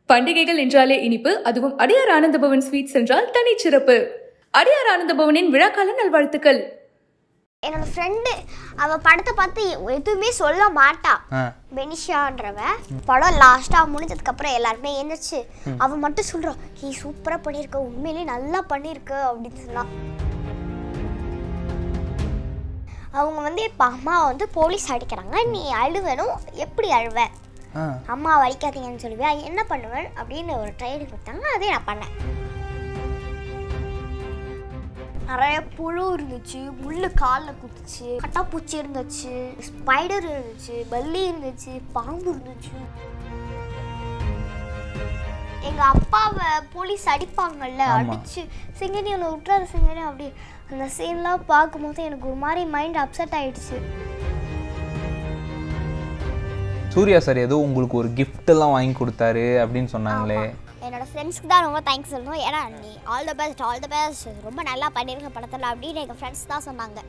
பண்டிகைகள் என்றாலே இனிப்பு அதுவும் அடியார் ஆனந்தபவன் ஸ்வீட்ஸ் என்றால் தனிச்சிறப்பு அடியார் ஆனந்தபவனின் விழாக்கால நல்வாழ்த்துக்கள் என்னோட ஃப்ரெண்டு அவ படத்தை பார்த்து எதுவுமே சொல்ல மாட்டா ஆ பெனிஷான்றவ படம் லாஸ்டா முடிஞ்சதுக்கு அப்புறம் எல்லாருமே எழுந்திரிச்சு அவ மட்டும் சொல்றா நீ சூப்பரா பண்ணிருக்க உண்மையிலேயே நல்லா பண்ணிருக்க அப்படின்னு சொன்னா அவங்க வந்து இப்போ அம்மாவை வந்து போலீஸ் அடிக்கிறாங்க நீ அழுவணும் எப்படி அழுவ ஆ அம்மா வலிக்காதீங்கன்னு சொல்லுவியா என்ன பண்ணுவேன் அப்படின்னு ஒரு ட்ரைனிங் கொடுத்தாங்க அதே நான் பண்ணேன் நிறைய புழு இருந்துச்சு முள்ளு காலில் குத்துச்சு கட்டாப்பூச்சி இருந்துச்சு ஸ்பைடர் இருந்துச்சு பல்லி இருந்துச்சு பாம்பு இருந்துச்சு எங்க அப்பாவை போலீஸ் அடிப்பாங்கல்ல ஆமா. அடிச்சு சிங்கனி ஒன்று விட்டுறாரு சிங்கனி அப்படி அந்த சீன்லாம் பார்க்கும்போது எனக்கு ஒரு மாதிரி மைண்ட் அப்செட் ஆயிடுச்சு சூர்யா சார் ஏதோ உங்களுக்கு ஒரு gift எல்லாம் வாங்கி கொடுத்தாரு அப்படின்னு சொன்னாங்களே என்னோட ஃப்ரெண்ட்ஸ்க்கு தான் ரொம்ப தேங்க்ஸ் சொல்லணும் ஏன்னா நீ all the best all the best ரொம்ப நல்லா பண்ணியிருக்க படத்தில் அப்படின்னு எங்கள் ஃப்ரெண்ட்ஸ் தான் சொன்னாங்க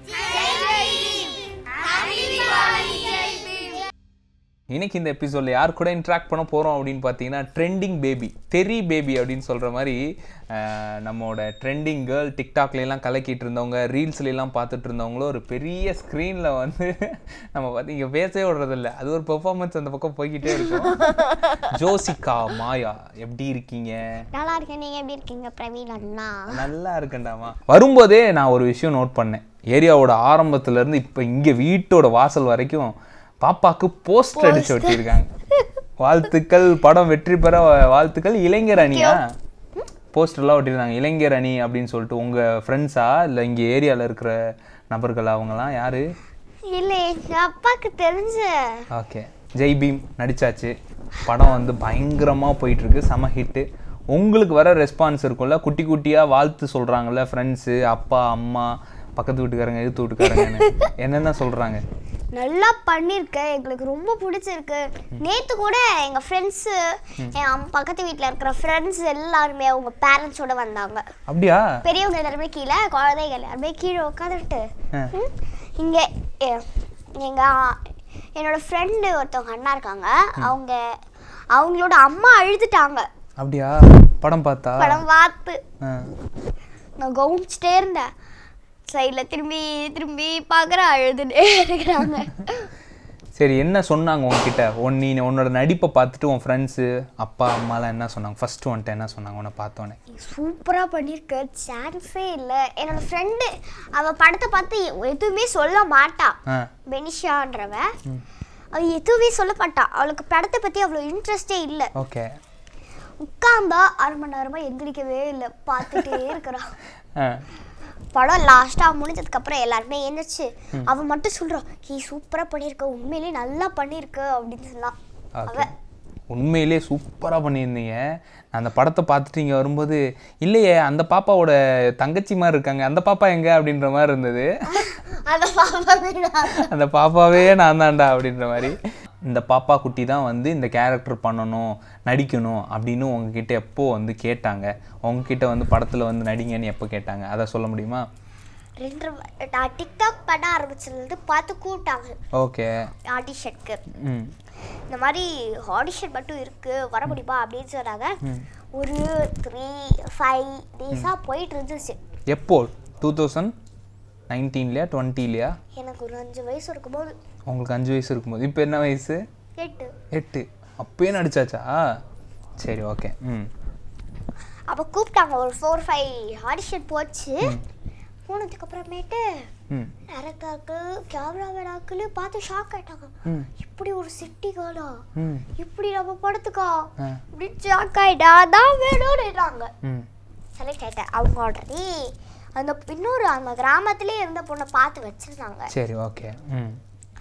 இன்னைக்கு இந்த எபிசோட்ல யார் கூட இன்ட்ராக்ட் பண்ண போறோம் அப்படின்னு பார்த்தீங்கன்னா ட்ரெண்டிங் பேபி தெரி பேபி அப்படின்னு சொல்ற மாதிரி அஹ், நம்மளோட ட்ரெண்டிங் கேர்ள் டிக்டாக்ல எல்லாம் கலக்கிட்டு இருந்தவங்க ரீல்ஸ்ல எல்லாம் பார்த்துட்டு இருந்தவங்களும் ஒரு பெரிய ஸ்க்ரீன்ல வந்து நம்ம பார்த்து இங்க பேசவே விடுறதில்ல அது ஒரு பெர்ஃபார்மன்ஸ் அந்த பக்கம் போய்கிட்டே இருக்கும் ஜோசிகா மாயா எப்படி இருக்கீங்க நல்லா இருக்கேன் நீங்கள் எப்படி இருக்கீங்க பிரவீன் அண்ணா நல்லா இருக்கேன்டாமா வரும்போதே நான் ஒரு விஷயம் நோட் பண்ணேன் ஏரியாவோட ஆரம்பத்துல இருந்து இப்போ இங்க வீட்டோட வாசல் வரைக்கும் பாப்பாக்கு போஸ்டர் அடிச்சு ஒட்டியிருக்காங்க வாழ்த்துக்கள் படம் வெற்றி பெற வாழ்த்துக்கள் இளைஞர் அணியா போஸ்டர்லாம் ஒட்டியிருந்தாங்க இளைஞர் அணி அப்படின்னு சொல்லிட்டு உங்க ஃப்ரெண்ட்ஸா இல்லை இங்க ஏரியால இருக்கிற நபர்கள் அவங்கலாம் யாரு இல்லை எங்கள் அப்பாவுக்கு தெரிஞ்ச ஓகே ஜெய் பீம் நடிச்சாச்சு படம் வந்து பயங்கரமாக போயிட்டு இருக்கு செம ஹிட்டு உங்களுக்கு வர ரெஸ்பான்ஸ் இருக்கும்ல குட்டி குட்டியாக வாழ்த்து சொல்கிறாங்கல்ல ஃப்ரெண்ட்ஸு அப்பா அம்மா பக்கத்து வீட்டுக்காரங்க எதிர்த்து வீட்டுக்காரங்கன்னு என்னென்ன சொல்கிறாங்க நல்லா பண்ணியிருக்க எங்களுக்கு ரொம்ப பிடிச்சிருக்கு நேற்று கூட எங்கள் ஃப்ரெண்ட்ஸு என் அம்- பக்கத்து வீட்டில் இருக்கிற ஃப்ரெண்ட்ஸ் எல்லாருமே அவங்க பேரண்ட்ஸோட வந்தாங்க அப்படியா பெரியவங்க எல்லாருமே கீழே குழந்தைகள் எல்லாருமே கீழே உட்காந்துட்டு ஆ. இங்கே எங்கள் என்னோட ஃப்ரெண்டு ஒருத்தவங்க அண்ணா இருக்காங்க அவங்க அவங்களோட அம்மா அழுதுட்டாங்க அப்படியா படம் பார்த்தா படம் பார்த்து ஆ. நான் கவனிச்சிட்டே இருந்தேன் சைடில் திரும்பி திரும்பி பார்க்குற அழுதுட்டே இருக்கிறாங்க சரி என்ன சொன்னாங்க உன்கிட்ட உன் நீ உன்னோட நடிப்பை பார்த்துட்டு உன் ஃப்ரெண்ட்ஸு அப்பா அம்மாலாம் என்ன சொன்னாங்க ஃபர்ஸ்ட் வந்துட்டு என்ன சொன்னாங்க உன்னை பார்த்தோன்னே சூப்பராக பண்ணியிருக்க சான்ஸே இல்லை என்னோட ஃப்ரெண்டு அவள் படத்தை பார்த்து எதுவுமே சொல்ல மாட்டா ஆ பெனிஷான்றவ அவ எதுவுமே சொல்ல மாட்டா அவளுக்கு படத்தை பற்றி அவ்வளோ இன்ட்ரெஸ்டே இல்லை ஓகே உட்காந்தா அரை மணி நேரமாக எந்திரிக்கவே இல்லை பார்த்துட்டே இருக்கிறா ஆ படம் லாஸ்ட்டாக முடிஞ்சதுக்கப்புறம் எல்லாருமே எழுந்திரிச்சு அவ மட்டும் சொல்றா நீ சூப்பராக பண்ணியிருக்க உண்மையிலேயே நல்லா பண்ணியிருக்க அப்படின்னு சொன்னா ஓகே உண்மையிலே சூப்பராக பண்ணியிருந்தீங்க நான் அந்த படத்தை பார்த்துட்டு இங்கே வரும்போது இல்லையே அந்த பாப்பாவோட தங்கச்சி மாதிரி இருக்காங்க அந்த பாப்பா எங்க அப்படின்ற மாதிரி இருந்தது அந்த பாப்பா அந்த பாப்பாவே நான் தான்டா அப்படின்ற மாதிரி இந்த பாப்பா குட்டி தான் வந்து இந்த கேரக்டர் பண்ணணும் நடிக்கணும் அப்படின்னு உங்ககிட்ட எப்போ வந்து கேட்டாங்க உங்ககிட்ட வந்து படத்தில் வந்து நடிங்கன்னு எப்போ கேட்டாங்க அதை சொல்ல முடியுமா ரெண்டு வ- நான் டிக்டாக் பண்ண ஆரம்பிச்சதுலேருந்து பார்த்து கூப்பிட்டாங்க ஓகே ஆடிஷனுக்கு ம் இந்த மாதிரி ஆடிஷன் மட்டும் இருக்கு வர முடியுமா அப்படின்னு சொன்னாங்க ஒரு த்ரீ ஃபைவ் டேஸாக போயிட்டு இருந்துச்சு எப்போ டூ தௌசண்ட் நைன்டீன்லையா டுவெண்ட்டிலையா எனக்கு ஒரு அஞ்சு வயசு இருக்கும்போது உங்களுக்கு அஞ்சு வயசு இருக்கும்போது இப்போ என்ன வயசு எட்டு எட்டு அப்பயே நடிச்சாச்சா சரி ஓகே ம் அப்போ கூப்பிட்டாங்க ஒரு ஃபோர் ஃபைவ் ஆடிஷன் போச்சு போனதுக்கு அப்புறமேட்டு ம் டேரக்டருக்கு கேமரா வேடாக்குன்னு பார்த்து ஷாக் ஆயிட்டாங்க ம் இப்படி ஒரு சிட்டி காலா ம் இப்படி நம்ம படத்துக்கா ஆ. இப்படின்னு ஷாக் ஆயிட்டா அதான் வேணும்னுட்டாங்க ம் செலக்ட் ஆயிட்டேன் அவங்க உடனே அந்த இன்னொரு அந்த கிராமத்திலே இருந்த பொண்ணை பார்த்து வச்சிருந்தாங்க சரி ஓகே ம்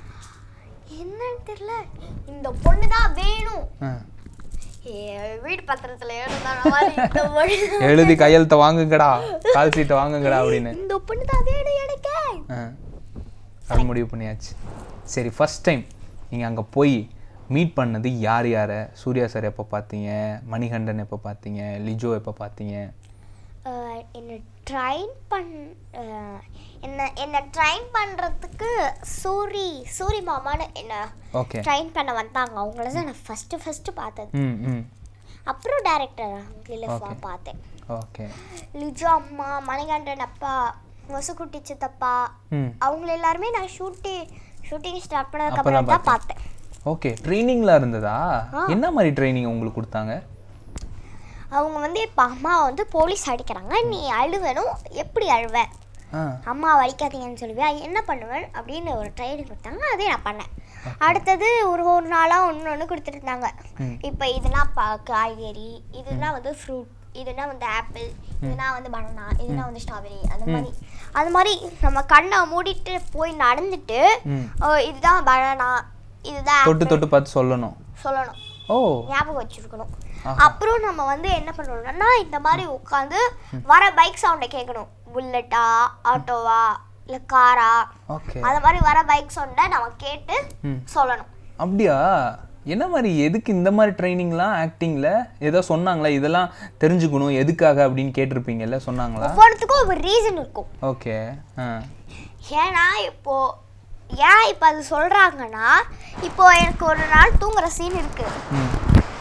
என்னன்னு தெரியல இந்த பொண்ணு தான் வேணும் ஆ ஏ, வீடு பத்திரத்துல எழுதுன மாதிரி இந்த பொண்ணு எழுதி கையெழுத்த வாங்குங்கடா கால் சீட்டை வாங்குங்கடா அப்படின்னு இந்த பொண்ணு தான் வேணும் எனக்கு ஆ அது முடிவு பண்ணியாச்சு சரி ஃபர்ஸ்ட் டைம் நீங்கள் அங்கே போய் மீட் பண்ணது யார் யாரை சூர்யா சார் எப்போ பார்த்தீங்க மணிகண்டன் எப்போ பார்த்தீங்க லிஜோ எப்போ பார்த்தீங்க அஹ், என்னை ட்ரைன் பண் அஹ், என்ன என்னை ட்ரைன் பண்ணுறதுக்கு சூரி சூரி மாமான்னு என்ன ஓகே ட்ரைன் பண்ண வந்தாங்க அவங்கள தான் நான் ஃபஸ்ட்டு ஃபஸ்ட்டு பார்த்தது ம் ம் அப்புறம் டேரக்டர் லிலஃபா பார்த்தேன் ஓகே லிஜோ அம்மா மணிகண்டன் அப்பா மொசுக்குட்டி சித்தப்பா ம் அவங்க எல்லாருமே நான் ஷூட்டிங் ஷூட்டிங் ஸ்டார்ட் பண்ணதுக்கு அப்பதான் அப்புறம் தான் பார்த்தேன் ஓகே ட்ரைனிங்லாம் இருந்ததா என்ன மாதிரி ட்ரைனிங் உங்களுக்கு கொடுத்தாங்க அவங்க வந்து இப்போ அம்மா வந்து போலீஸ் அடிக்கிறாங்க நீ அழுவணும் எப்படி அழுவ ஆ அம்மா வலிக்காதீங்கன்னு சொல்லுவேன் என்ன பண்ணுவேன் அப்படின்னு ஒரு ட்ரைனிங் கொடுத்தாங்க அதே நான் பண்ணேன் அடுத்தது ஒரு ஒரு நாளாக ஒன்று ஒன்று கொடுத்துட்டு இருந்தாங்க இப்போ இதுனா ப காய்கறி இதுனா வந்து ஃப்ரூட் இதுனா வந்து ஆப்பிள் இதுனா வந்து பனானா இதுனா வந்து ஸ்ட்ராபெரி அந்த மாதிரி அது மாதிரி நம்ம கண்ணை மூடிட்டு போய் நடந்துட்டு ம் அஹ் இதுதான் பனானா இதுதான் தொட்டு apple தொட்டு பார்த்து சொல்லணும் சொல்லணும் ஓ ஞாபகம் வச்சிருக்கணும் ஆஹா. அப்புறம் நம்ம வந்து என்ன பண்ணணும்னா இந்த மாதிரி உட்காந்து வர பைக் சவுண்டை கேட்கணும் புல்லட்டா ஆட்டோவா இல்லை காரா ஓகே அந்த மாதிரி வர பைக் சவுண்டை நம்ம கேட்டு ம் சொல்லணும் அப்படியா என்ன மாதிரி எதுக்கு இந்த மாதிரி ட்ரைனிங்லாம் ஆக்டிங்கில் ஏதோ சொன்னாங்களா இதெல்லாம் தெரிஞ்சுக்கணும் எதுக்காக அப்படின்னு கேட்டிருப்பீங்கல்ல சொன்னாங்களா ஒவ்வொருத்துக்கும் ஒரு ரீசன் இருக்கும் ஓகே ஆ ஏன்னா இப்போ ஏன் இப்போ அது சொல்கிறாங்கன்னா இப்போ எனக்கு ஒரு நாள் தூங்குற சீன் இருக்கு ம்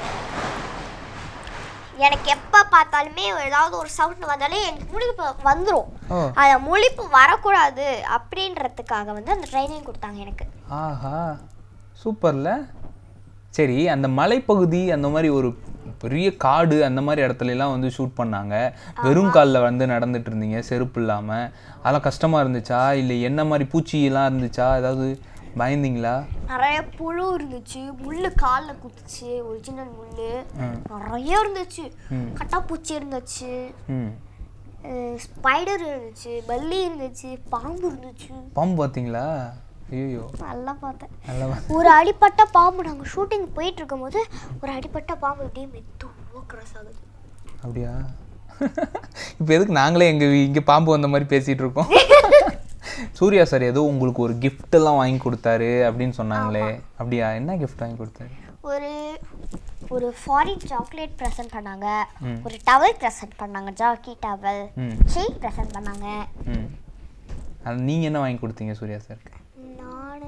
எனக்கு எப்போ பார்த்தாலுமே ஏதாவது ஒரு சவுண்ட் வந்தாலே எனக்கு முழிப்பு வந்துடும் ஓ அந்த முழிப்பு வரக்கூடாது அப்படின்றதுக்காக வந்து அந்த ட்ரைனிங் கொடுத்தாங்க எனக்கு ஆஹா சூப்பர்ல சரி அந்த மலைப்பகுதி அந்த மாதிரி ஒரு பெரிய காடு அந்த மாதிரி இடத்துல எல்லாம் வந்து ஷூட் பண்ணாங்க வெறும் காலில் வந்து நடந்துட்டு இருந்தீங்க செருப்பு இல்லாமல் அதெல்லாம் கஷ்டமா இருந்துச்சா இல்லை என்ன மாதிரி பூச்சியெல்லாம் இருந்துச்சா ஏதாவது பயந்தீங்களா நிறைய புழு இருந்துச்சு முள்ளு காலில் குத்துச்சு ஒரிஜினல் முள்ளு ம். நிறைய இருந்துச்சு ம். கட்டாப்பூச்சி இருந்துச்சு ம் ஸ்பைடர் இருந்துச்சு பல்லி இருந்துச்சு பாம்பு இருந்துச்சு பாம்பு பார்த்தீங்களா ஐயோ நல்லா பார்த்தேன் நல்லா ஒரு அடிப்பட்ட பாம்பு நாங்கள் ஷூட்டிங் போயிட்டு இருக்கும்போது ஒரு அடிப்பட்ட பாம்பு இப்படியே மெதுவாக கிராஸ் ஆகுது அப்படியா இப்போ எதுக்கு நாங்களே எங்க இங்க பாம்பு வந்த மாதிரி பேசிட்டு இருக்கோம் சூர்யா சார் ஏதோ உங்களுக்கு ஒரு gift எல்லாம் வாங்கி கொடுத்தாரு அப்படின்னு சொன்னாங்களே அப்படியா என்ன gift வாங்கி கொடுத்தாரு ஒரு ஒரு ஃபாரின் சாக்லேட் ப்ரெசென்ட் பண்ணாங்க ஒரு டவல் ப்ரெசென்ட் பண்ணாங்க ஜாக்கி டவல் ம் செயின் ப்ரெசென்ட் பண்ணாங்க ம் அது நீங்க என்ன வாங்கி கொடுத்தீங்க சூர்யா சாருக்கு நான்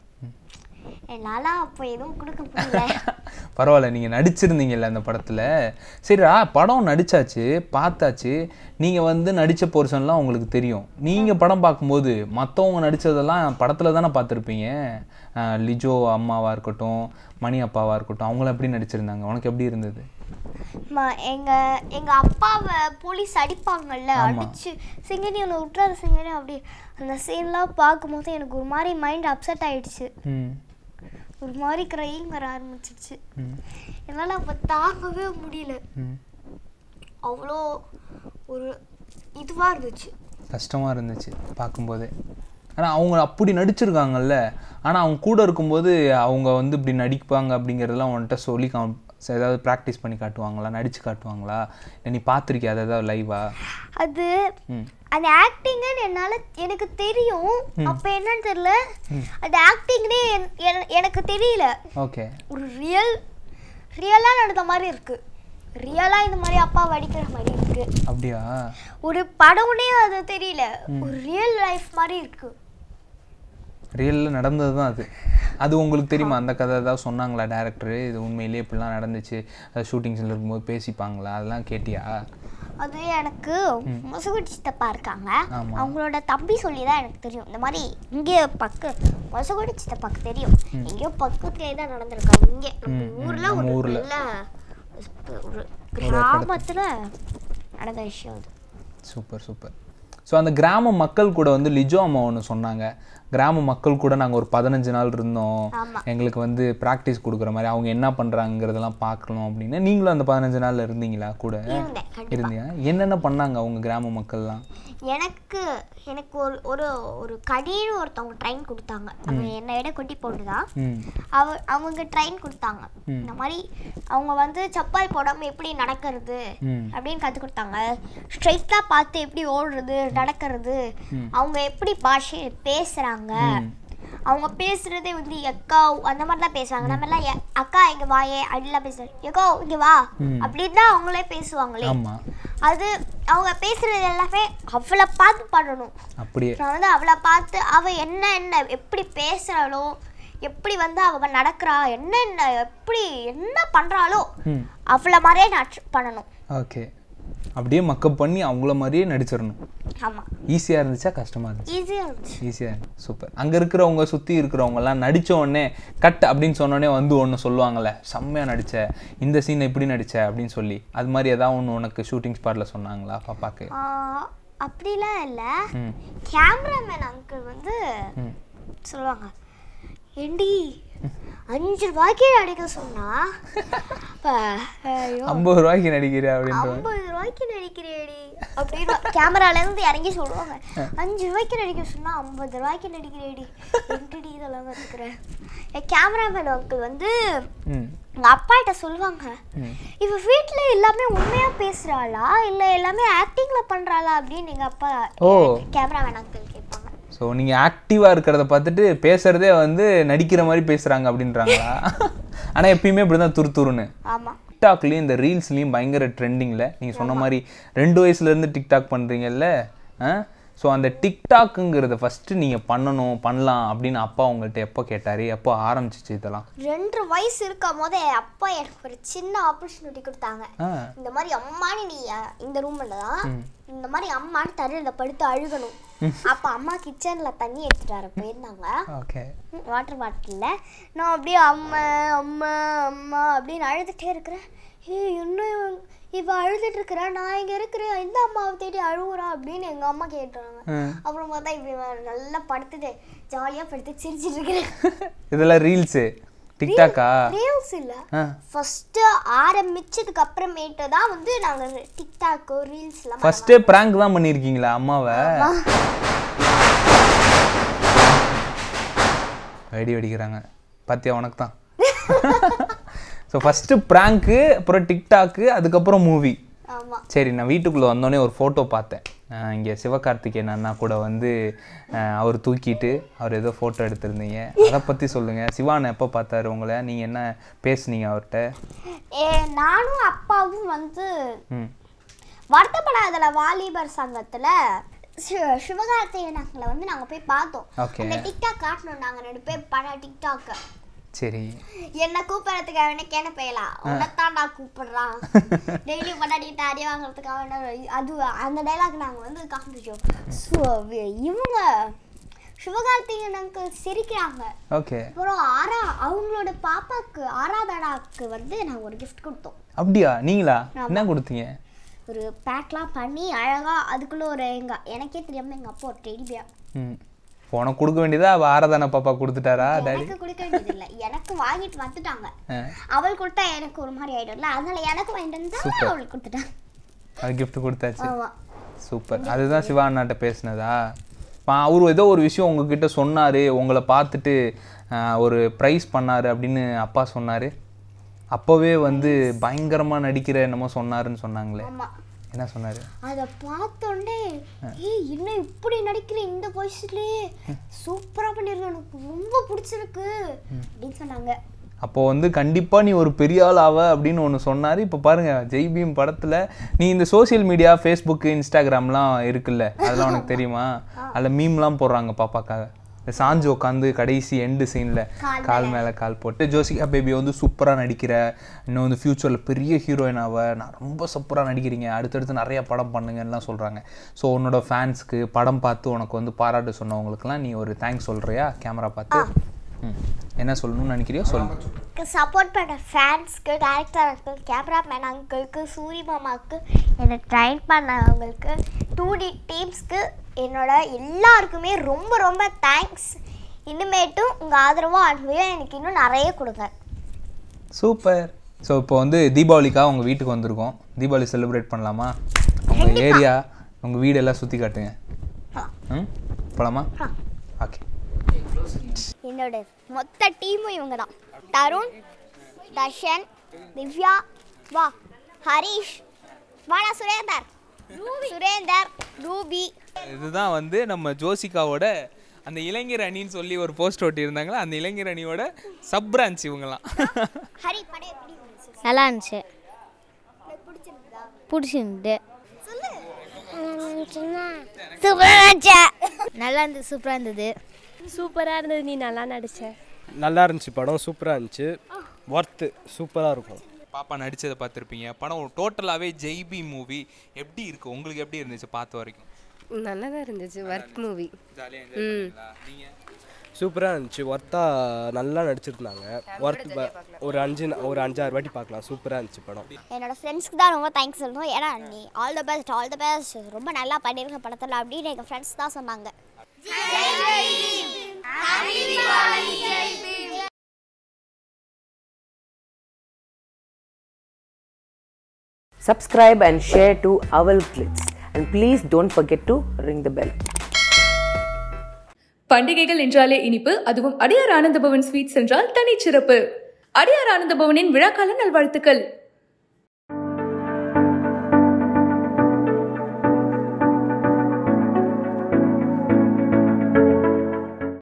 என்னால் அப்போ எதுவும் கொடுக்க முடியல பரவாயில்ல நீங்கள் நடிச்சிருந்தீங்கல்ல அந்த படத்தில் சரிடா படம் நடிச்சாச்சு பார்த்தாச்சு நீங்கள் வந்து நடித்த போர்ஷன்லாம் உங்களுக்கு தெரியும் நீங்கள் படம் பார்க்கும்போது மற்றவங்க நடித்ததெல்லாம் படத்தில் தானே பார்த்துருப்பீங்க அஹ் லிஜோ அம்மாவாக இருக்கட்டும் மணி அப்பாவாக இருக்கட்டும் அவங்களாம் எப்படி நடிச்சிருந்தாங்க உனக்கு எப்படி இருந்தது ம- எங்க எங்க அப்பாவை போலீஸ் அடிப்பாங்கல்ல ஆமா. அடிச்சு சிங்கனியில் விட்டுறாத சிங்கனி அப்படி அந்த சீன்லாம் பார்க்கும்போது எனக்கு ஒரு மாதிரி மைண்ட் அப்செட் ஆயிடுச்சு ம் ஒரு மாதிரி க்ரைங் வர ஆரம்பிச்சிடுச்சு ம் என்னால் அப்போ தாங்கவே முடியல ம் அவ்வளோ ஒரு இதுவாக இருந்துச்சு கஷ்டமாக இருந்துச்சு பார்க்கும்போதே ஆனால் அவங்க அப்படி நடிச்சிருக்காங்கல்ல ஆனால் அவங்க கூட இருக்கும்போது அவங்க வந்து இப்படி நடிப்பாங்க அப்படிங்கிறதெல்லாம் உன்கிட்ட சொல்லி காம் ஏதாவது ப்ராக்டிஸ் பண்ணி காட்டுவாங்களா நடிச்சு காட்டுவாங்களா இல்லை நீ பார்த்துருக்கியா அதை ஏதாவது லைவா அது ம் அந்த ஆக்டிங்னு என்னால் எனக்கு தெரியும் அப்போ என்னன்னு தெரியல அந்த ஆக்டிங்னே எனக்கு தெரியல ஓகே ஒரு ரியல் ரியலாக நடந்த மாதிரி இருக்கு ரியலாக இந்த மாதிரி அப்பா வடிக்கிற மாதிரி இருக்கு அப்படியா ஒரு படம்னே அது தெரியல ஒரு ரியல் லைஃப் மாதிரி இருக்கு ரியலில் நடந்தது தான் அது அது உங்களுக்கு தெரியுமா அந்த கதை ஏதாவது சொன்னாங்களா டேரக்டர் இது உண்மையிலேயே இப்படிலாம் நடந்துச்சு ஷூட்டிங்ஸில் இருக்கும்போது பேசிப்பாங்களா அதெல்லாம் கேட்டியா அது எனக்கு மொசகுடி சித்தப்பா இருக்காங்க ஆமா. அவங்களோட தம்பி சொல்லி தான் எனக்கு தெரியும் இந்த மாதிரி இங்கே பக்க மொசகுடி சித்தப்பாக்கு தெரியும் எங்கேயோ பக்கத்துலேயே தான் நடந்திருக்காங்க இங்கே நம்ம ம், ம், ஊரில் நம்ம ஒரு ஊர்ல. நல்ல ஒரு கிராமத்தில் நடந்த விஷயம் அது சூப்பர் சூப்பர் ஸோ அந்த கிராம மக்கள் கூட வந்து லிஜோ அம்மா ஒன்று சொன்னாங்க கிராம மக்கள் கூட நாங்கள் ஒரு பதினஞ்சு நாள் இருந்தோம் ஆமா. எங்களுக்கு வந்து ப்ராக்டிஸ் கொடுக்குற மாதிரி அவங்க என்ன பண்ணுறாங்கிறதெல்லாம் பார்க்கணும் அப்படின்னு நீங்களும் அந்த பதினஞ்சு நாள்ல இருந்தீங்களா கூட இருந்தேன் கண்டிப்பா. இருந்தீங்க என்னென்ன பண்ணாங்க அவங்க கிராம மக்கள்லாம் எனக்கு எனக்கு ஒரு ஒரு ஒரு கடின்னு ஒருத்தவங்க ட்ரைன் கொடுத்தாங்க அவங்க என்னை விட குட்டி பொண்ணு தான் ம் அவ அவங்க ட்ரைன் கொடுத்தாங்க இந்த மாதிரி அவங்க வந்து சப்பால் போடாம எப்படி நடக்கிறது ம் அப்படின்னு கற்றுக் கொடுத்தாங்க ஸ்ட்ரைட்டாக பார்த்து எப்படி ஓடுறது நடக்கிறது அவங்க எப்படி பாஷை பேசுகிறாங்க அவங்க பேசுறதே வந்து எக்கா அந்த மாதிரி தான் பேசுவாங்க நம்ம எல்லாம் எ- அக்கா இங்க வாயே அப்படிலாம் பேசுவாங்க எக்கோ இங்க வா ம். அப்படின்னு தான் அவங்களே பேசுவாங்களே ஆமாம் அது அவங்க பேசுறது எல்லாமே அவளை பார்த்து பண்ணணும் அப்படியே நான் வந்து அவளை பார்த்து அவ என்ன என்ன எப்படி பேசுறாளோ எப்படி வந்து அவ நடக்கிறா என்னென்ன எப்படி என்ன பண்றாளோ ம் அவளை மாதிரியே நான் tr- பண்ணணும் ஓகே அப்படியே மக்கப் பண்ணி அவங்கள மாதிரியே நடிச்சிடணும் ஆமா ஈஸியாக இருந்துச்சா கஷ்டமாக இருந்துச்சு ஈஸியா இருந்துச்சு ஈஸியாக சூப்பர் அங்கே இருக்கிறவங்க சுற்றி இருக்கிறவங்கலாம் நடிச்ச உடனே கட் அப்படின்னு சொன்ன உடனே வந்து ஒன்று சொல்லுவாங்கல்ல செம்மையாக நடிச்ச இந்த சீன் எப்படி நடிச்ச அப்படின்னு சொல்லி அது மாதிரி ஏதாவது ஒன்று உனக்கு ஷூட்டிங் ஸ்பாட்டில் சொன்னாங்களா பாப்பாக்கு ஆஹ், அப்படிலாம் இல்லை ம் கேமராமேன் அங்கிள் வந்து ம் சொல்லுவாங்க ஏண்டி அஞ்சு ரூபாய்க்கு நடிக்க சொன்னா அப்ப, ஐயோ ஐம்பது ரூபாய்க்கு நடிக்கிறியா அப்படின்ற ஐம்பது ரூபாய்க்கு நடிக்கிறேடி அப்படின்னு கேமரால இருந்து இறங்கி சொல்லுவாங்க அஞ்சு ரூபாய்க்கு நடிக்க சொன்னா ஐம்பது ரூபாய்க்கு நடிக்கிறேடி எங்கடி இதெல்லாம் கத்துக்கிறேன் என் கேமராமேன் அங்கிள் வந்து ம் எங்க அப்பா கிட்ட சொல்லுவாங்க ம் இவ வீட்ல எல்லாமே உண்மையா பேசுறாளா இல்ல எல்லாமே ஆக்டிங்ல பண்றாளா அப்படின்னு எங்க அப்பா ஓ. கேமராமேன் அங்கிள் கேட்பாங்க ஸோ நீங்கள் ஆக்டிவாக இருக்கிறத பார்த்துட்டு பேசுகிறதே வந்து நடிக்கிற மாதிரி பேசுகிறாங்க அப்படின்றாங்களா ஆனால் எப்பயுமே இப்படி தான் துரு துருன்னு ஆமா டிக்டாக்லேயும் இந்த ரீல்ஸ்லேயும் பயங்கர ட்ரெண்டிங்கில் நீங்கள் சொன்ன மாதிரி ரெண்டு வயசுலேருந்து டிக்டாக் பண்ணுறீங்கல்ல ஸோ அந்த டிக்டாக்குங்கிறத ஃபஸ்ட்டு நீங்கள் பண்ணணும் பண்ணலாம் அப்படின்னு அப்பா உங்கள்கிட்ட எப்போ கேட்டார் எப்போ ஆரம்பிச்சிச்சு இதெல்லாம் ரெண்டு வயசு இருக்கும் போதே அப்பா எனக்கு ஒரு சின்ன ஆப்பர்ச்சுனிட்டி கொடுத்தாங்க ஆ இந்த மாதிரி அம்மானு நீ அஹ், இந்த ரூம்ல தான் இந்த மாதிரி அம்மானு தரையில படுத்து அழுகணும் அப்ப அம்மா கிச்சன்ல தண்ணி எடுத்துட்டு வர போயிருந்தாங்க ஓகே வாட்டர் பாட்டில்ல நான் அப்படியே அம்மா அம்மா அம்மா அப்படின்னு அழுதுட்டே இருக்கிறேன் ஏய் இன்னும் இவன் இவ அழுதுட்டு இருக்கிறா நான் இங்க இருக்கிறேன் இந்த அம்மாவை தேடி அழுகுறா அப்படின்னு எங்க அம்மா கேட்டுறாங்க அப்புறம் பார்த்தா இப்படி இவன் நல்லா படுத்துட்டு ஜாலியா படுத்து சிரிச்சிட்டு இருக்கிறேன் இதெல்லாம் ரீல்ஸு டிக்டாக்கா ரீல்ஸ் இல்ல ஆ ஃபர்ஸ்ட் ஆரம்பிச்சதுக்கு அப்புறமேட்டு தான் வந்து நாங்க டிக்டாக் ரீல்ஸ் எல்லாம் ஃபஸ்ட்டே ப்ராங்க் தான் பண்ணியிருக்கீங்களா அம்மாவை வெடி வெடிக்கிறாங்க பாத்தியா உனக்கு தான் ஸோ ஃபஸ்ட்டு ப்ராங்க்கு அப்புறம் டிக்டாக்கு அதுக்கப்புறம் மூவி ஆமா சரி நான் வீட்டுக்குள்ளே வந்தோடனே ஒரு ஃபோட்டோ பார்த்தேன் இங்கே சிவகார்த்திகேயன் அண்ணா கூட வந்து அஹ், அவர் தூக்கிட்டு அவர் ஏதோ ஃபோட்டோ எடுத்திருந்தீங்க அதை பற்றி சொல்லுங்கள் சிவான் எப்போ பார்த்தாரு உங்களை நீங்கள் என்ன பேசுனீங்க அவர்கிட்ட ஏ நானும் அப்பாவும் வந்து ம் வருத்தப்படாதல வாலிபர் சங்கத்துல சி- சிவகார்த்திகேயனை வந்து நாங்க போய் பார்த்தோம் Okay. அந்த டிக்டாக் காட்டணும் நாங்க ரெண்டு பேர் பண்ண டிக்டாக் சரி என்ன கூப்பிடறதுக்கு அவனுக்கு என்ன பெயலாம் உன்னைத்தான் நான் கூப்பிடுறான் டெய்லி பண்ணாடிட்டு அடி வாங்குறதுக்காக என்ன- அது அந்த டைலாக் நாங்க வந்து காமிச்சோம் So, இவங்க சிவகார்த்திகேயன் அங்கிள் சிரிக்கிறாங்க ஓகே அப்புறம் ஆரா அவங்களோட பாப்பாக்கு ஆராதனாக்கு வந்து நாங்கள் ஒரு gift கொடுத்தோம் அப்படியா நீங்களா என்ன கொடுத்தீங்க ஒரு பேக்லாம் பண்ணி அழகா அதுக்குள்ள ஒரு எங்க எனக்கே தெரியாம எங்க அப்பா ஒரு டெடி பியா ம் உனக்கு கொடுக்க வேண்டியதா அவ ஆராதனா பாப்பா கொடுத்துட்டாரா டாடி எனக்கு கொடுக்க வேண்டியது இல்ல எனக்கு வாங்கிட்டு வந்துட்டாங்க ஆ. அவள் கொடுத்தா எனக்கு ஒரு மாதிரி ஆயிடும்ல அதனால எனக்கு வாங்கிட்டு வந்தா அவளுக்கு கொடுத்துட்டான் அது gift கொடுத்தாச்சு ஆமா சூப்பர் அதுதான் சிவா அண்ணாட்ட பேசுனதா அவர் ஏதோ ஒரு விஷயம் உங்ககிட்ட சொன்னார் உங்களை பார்த்துட்டு ஆஹ், ஒரு ப்ரைஸ் பண்ணார் அப்படின்னு அப்பா சொன்னார் அப்போவே வந்து பயங்கரமாக நடிக்கிற என்னமோ சொன்னாருன்னு சொன்னாங்களே ஆமா என்ன சொன்னார் அத பார்த்தோன்னே ஏய் என்ன இப்படி நடிக்கிற இந்த வயசுலயே சூப்பரா பண்ணிருக்க எனக்கு ரொம்ப பிடிச்சிருக்கு அப்படின்னு சொன்னாங்க அப்போ வந்து கண்டிப்பாக நீ ஒரு பெரிய ஆள் ஆவ அப்படின்னு ஒன்று சொன்னார் இப்போ பாருங்க ஜெய் பீம் படத்தில் நீ இந்த சோஷியல் மீடியா ஃபேஸ்புக்கு இன்ஸ்டாகிராம்லாம் இருக்குல்ல அதெல்லாம் உனக்கு தெரியுமா அதில் மீம்லாம் போடுறாங்க பாப்பாக்காக இந்த சாஞ்சு உட்காந்து கடைசி எண்டு சீனில் கால் மேலே கால் போட்டு ஜோசிகா பேபி வந்து சூப்பராக நடிக்கிற இன்னும் வந்து ஃப்யூச்சரில் பெரிய ஹீரோயின் ஆவ நான் ரொம்ப சூப்பராக நடிக்கிறீங்க அடுத்தடுத்து நிறைய படம் பண்ணுங்கன்னுலாம் சொல்கிறாங்க ஸோ உன்னோட ஃபேன்ஸ்க்கு படம் பார்த்து உனக்கு வந்து பாராட்டு சொன்னவங்களுக்குலாம் நீ ஒரு தேங்க்ஸ் சொல்கிறியா கேமரா பார்த்து ம் என்ன சொல்லணும்னு நினைக்கிறியோ சொல்லு சப்போர்ட் பண்ண ஃபேன்ஸ்க்கு டேரக்டர் அங்கிள் கேமராமேன் அங்கிளுக்கு சூரி மாமாவுக்கு என்னை ட்ரைன் பண்ணவங்களுக்கு டூ டி டீம்ஸ்க்கு என்னோட எல்லாருக்குமே ரொம்ப ரொம்ப தேங்க்ஸ் இனிமேட்டும் உங்கள் ஆதரவும் அன்பையும் எனக்கு இன்னும் நிறைய கொடுங்க சூப்பர் ஸோ இப்போ வந்து தீபாவளிக்காக உங்கள் வீட்டுக்கு வந்திருக்கோம் தீபாவளி செலிப்ரேட் பண்ணலாமா உங்கள் ஏரியா உங்கள் வீடெல்லாம் சுற்றி காட்டுங்க ம் போலாமா ஓகே என்னோட மொத்த டீமும் இவங்க தான் தருண் தர்ஷன் திவ்யா வா ஹரிஷ் வாடா சுரேந்தர் சுரேந்தர் ரூபி இதுதான் வந்து நம்ம ஜோசிகாவோட அந்த இளைஞர் அணின்னு சொல்லி ஒரு போஸ்ட் ஒட்டி இருந்தாங்களா அந்த இளைஞர் அணியோட சப் பிரான்ச் இவங்கலாம் ஹரி படே நல்லா இருந்துச்சு பிடிச்சிருந்து சூப்பரா நல்லா இருந்தது சூப்பராக இருந்தது சூப்பராக இருந்தது நீ நல்லா நடிச்ச நல்லா இருந்துச்சு படம் சூப்பராக இருந்துச்சு ஒர்த்து சூப்பராக இருக்கும் பாப்பா நடிச்சதை பார்த்துருப்பீங்க படம் டோட்டலாகவே ஜெய்பி மூவி எப்படி இருக்கு உங்களுக்கு எப்படி இருந்துச்சு பார்த்த வரைக்கும் நல்லா தான் இருந்துச்சு ஒர்க் மூவி ஜாலியாக என்ஜாய் பண்ணீங்களா நீங்கள் சூப்பராக இருந்துச்சு ஒர்த்தாக நல்லா நடிச்சிருந்தாங்க ஒர்த் ஒரு அஞ்சு ஒரு அஞ்சாறு வாட்டி பார்க்கலாம் சூப்பராக இருந்துச்சு படம் என்னோட ஃப்ரெண்ட்ஸ்க்கு தான் ரொம்ப தேங்க்ஸ் சொல்லணும் ஏன்னா நீ all the best all the best ரொம்ப நல்லா பண்ணியிருக்க படத்தில் அப்படின்னு எங்கள் ஃப்ரெண்ட்ஸ் தான் சொன்னாங்க Subscribe and share to Owl Clips. And please don't forget to ring the bell. பண்டிகைகள் என்றாலே இனிப்பு அதுவும் அடியார் ஆனந்தபவன் ஸ்வீட்ஸ் என்றால் தனிச்சிறப்பு அடியார் ஆனந்தபவனின் விழாக்கால நல்வாழ்த்துக்கள்